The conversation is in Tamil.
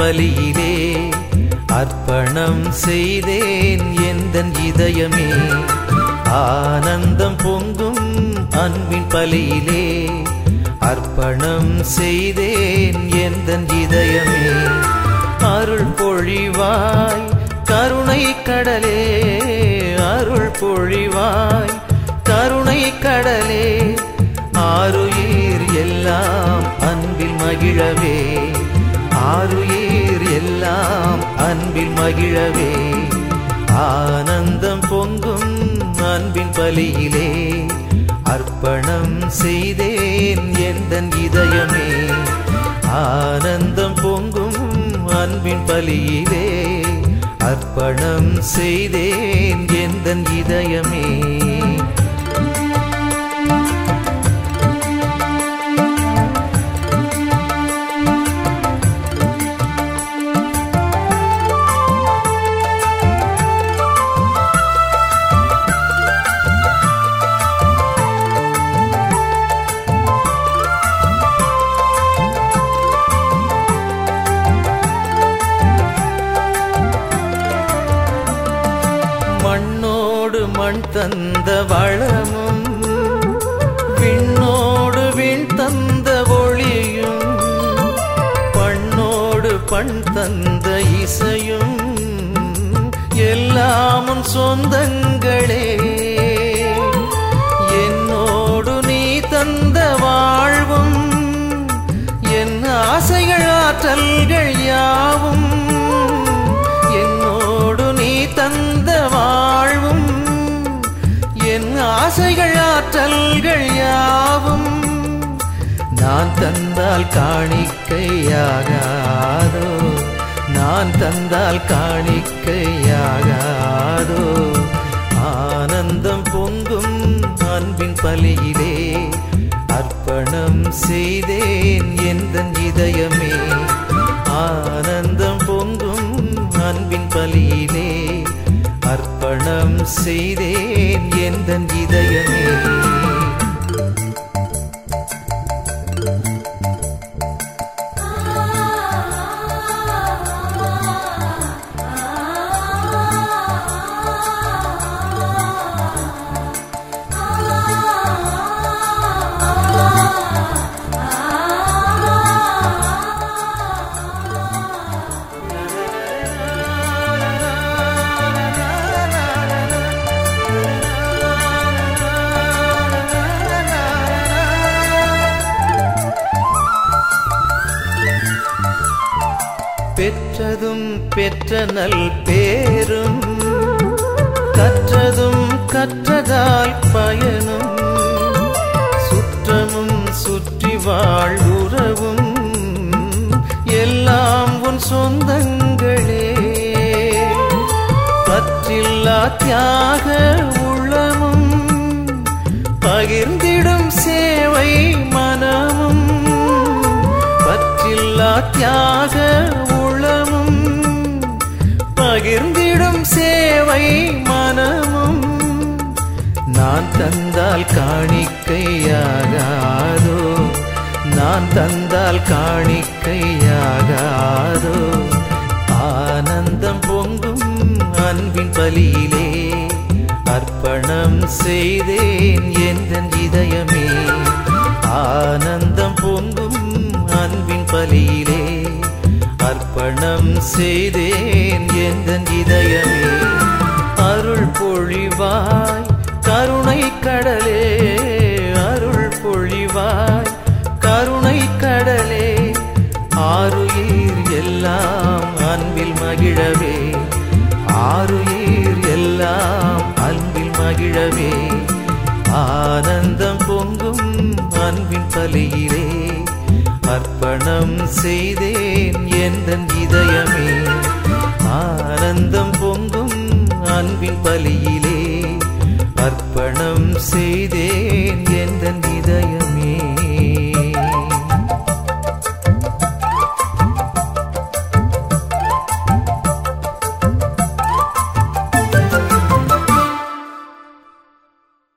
பலியிலே அர்ப்பணம் செய்தேன் எந்தன் இதயமே ஆனந்தம் பொங்கும் அன்பின் பலியிலே அர்ப்பணம் செய்தேன் எந்தன் இதயமே அருள் பொழிவாய் கருணை கடலே அருள் பொழிவாய் கருணை கடலே ஆருயிர் எல்லாம் அன்பில் மகிழவே ஆருயிர் எல்லாம் அன்பில் மகிழவே ஆனந்தம் பொங்கும் அன்பின் பலியிலே அர்ப்பணம் செய்தேன் எந்தன் இதயமே ஆனந்தம் பொங்கும் அன்பின் பலியிலே அர்ப்பணம் செய்தேன் எந்தன் இதயமே மண்ணோடு மண் தந்த வளமும் விண்ணோடு விண் தந்த ஒளியும் பண்ணோடு பண் தந்த இசையும் எல்லாமும் சொந்தங்களே என்னோடு நீ தந்த வாழ்வும் என் ஆசைகள் ஆற்றல்கள் யாவும் என்னோடு நீ தந்த வாழ்வும் என் ஆசைகள் ஆற்றல்கள் யாவும் நான் தந்தால் காணிக்கையாகாதோ நான் தந்தால் காணிக்கையாகாதோ ஆனந்தம் பொங்கும் அன்பின் பலியிலே அர்ப்பணம் செய்தேன் எந்தன் இதயமே ஆனந்தம் பொங்கும் அன்பின் பலியிலே அர்ப்பணம் செய்தேன் எந்தன் இதயமே பெற்றதும் பெற்ற நல் பேரும் கற்றதும் கற்றதால் பயனும் சுற்றமும் சுற்றி வாழ்வுறவும் எல்லாம் உன் சொந்தங்களே பற்றில்லா தியாக உள்ளமும் பகிர்ந்திடும் சேவை மனமும் பற்றில்லா தியாக உளமும் பகிர்ந்திடும் சேவை மனமும் நான் தந்தால் காணிக்கையாகாதோ நான் தந்தால் காணிக்கையாகாதோ ஆனந்தம் பொங்கும் அன்பின் பலியிலே அர்ப்பணம் செய்தேன் எந்தன் இதயமே ஆனந்தம் பொங்கும் அன்பின் பலியிலே அர்ப்பணம் செய்தேன் எந்தன் இதயமே அருள் பொழிவாய் கருணை கடலே அருள் பொழிவாய் கருணை கடலே ஆருயிர் எல்லாம் அன்பில் மகிழவே ஆருயிர் எல்லாம் அன்பில் மகிழவே ஆனந்தம் பொங்கும் அன்பின் பலியிலே அர்ப்பணம் செய்தேன் எந்தன் இதயமே ஆனந்தம் பொங்கும் அன்பின் பலியிலே அர்ப்பணம் செய்தேன்